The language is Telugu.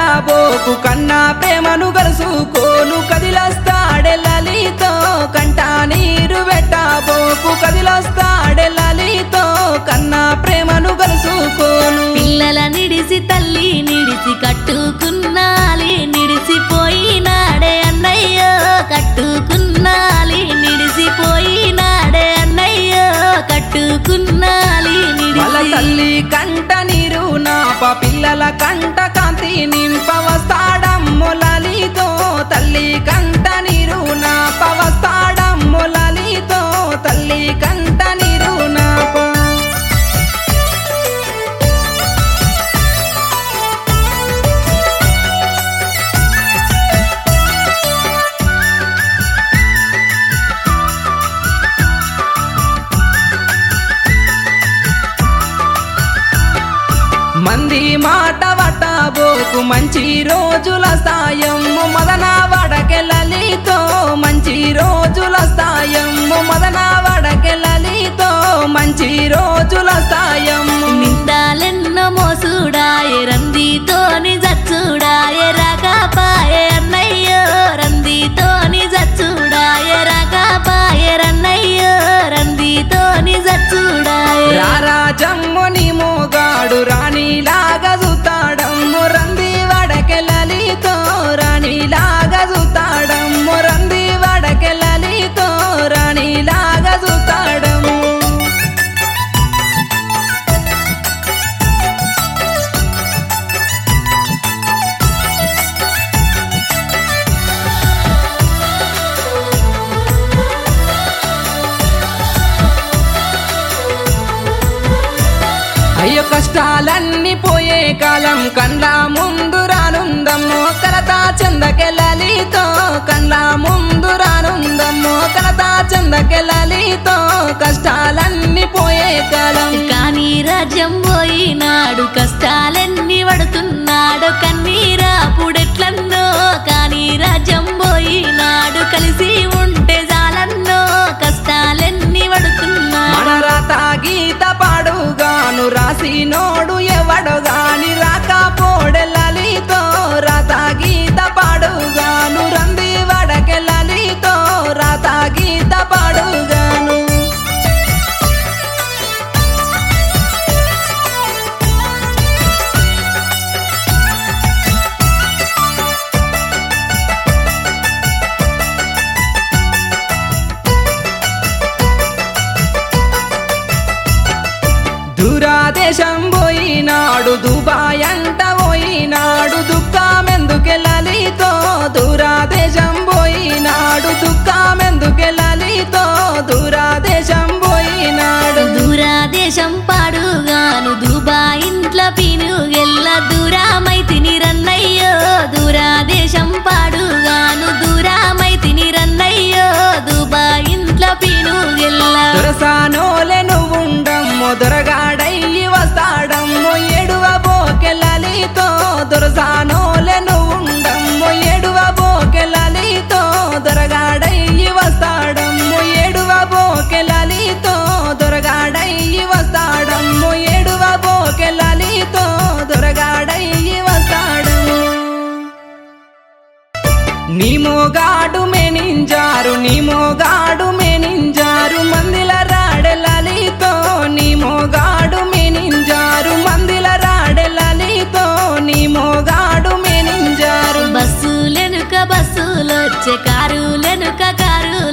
పెట్టబోకు కన్నా ప్రేమను గలుసుకోను కదిలస్తాడే లలితో కంట నీరు పెట్టబోకు కదిలస్తాడే లలితో కన్నా ప్రేమను గలుసుకోను పిల్లల నిడిసి తల్లి నిడిసి కట్టుకున్నాలి నిడిసిపోయినాడే అన్నయ్యో కట్టుకున్నాలి నిడిసిపోయినాడే అన్నయ్యో కట్టుకున్నాలి వాళ్ళ నిడిసి తల్లి కంట నీరు నాప పిల్లల కంట కాంతి నింప వస్తాడమ్ము లలితో తల్లి కంట నీరు నాప వస్తాడమ్ము లలితో తల్లి కంట నీరు నాప మంది మాట వట్టబోకు మంచి రోజుల సాయము మదన వడకెళ్ళలితో మంచి రోజుల సాయము మదన వడకెళ్ళలితో మంచి రోజుల సాయము నిందాలెన్నో మోసుడాయే రందితోని జచ్చుడాయే రాకాపాయే అన్నయ్యో రందితోని జచ్చుడాయే రాకాపాయే రన్నయ్యో రందితోని జచ్చుడాయే రారాజమ్ము నీ మోగాడు రాణిలాగా చూతాడమ్ము రంది వడకెళ్ళలితో రాణిలాగా చూతాడమ్ము రంది వడకెళ్ళలితో రాణిలాగా చూతాడమ్ము అయ్యో కష్టాలన్నీ పోయే కాలం కండ్ల ముందు రానుందమ్మో కలతా చందకెళ్ళలితో కండ్ల ముందు రానుందమ్మో కలతా చందకెళ్ళలితో కష్టాలన్నీ పోయే కాలం కానీ రాజ్యం పోయినాడు కష్టాలెన్ని పడుతున్నాడు కన్నీరా పుడెట్లన్నో కానీ రాజ్యం పోయినాడు కలిసి ఉంటే జాలన్నో కష్టాలెన్ని పడుతున్నాడు మన రాత గీత పాడుగాను రాసినోడు ఎవడు గాని రాకపోడెళ్ళలితో రాత గీత పాడుగాను రంది వడకెళ్ళలితో రాత గీత పాడుగాను దూరాదేశం పోయినాడు దుబాయ్ అంట పోయినాడు దుఃఖమెందుకెళ్ళలితో దూరాదేశం పోయినాడు దుఃఖమెందుకెళ్ళలితో దూరాదేశం పోయినాడు దూరాదేశం పాడుగాను దుబాయ్ ఇంట్ల పీనుగెల్ల దూరామైతిని రన్నయ్యో దూరాదేశం పాడుగాను దూరామైతిని రన్నయ్యో దుబాయ్ ఇంట్ల పీనుగెల్ల దొరసానోలే నువ్వుండమ్మో దొరగాడయ్యి వస్తాడమ్మో ఎడువ బోకెళ్ళలితో దొరసానోలే నువ్వుండమ్మో ఎడువ బోకెళ్ళలితో దొరగాడయ్యి వస్తాడమ్మో ఎడువ బోకెళ్ళలితో దొరగాడయ్యి వస్తాడమ్మో ఎడువ బోకెళ్ళలితో దొరగాడయ్యి వస్తాడమ్మో నీ మోగాడు మెనింజారు నీ మోగాడు మెనింజారు మందిల రాడెలలితో నీ మోగాడు మెనింజారు మందిల రాడెలలితో నీ మోగాడు మెనింజారు బస్సులెనుక బస్సులొచ్చే కారులెనుక కారులొచ్చే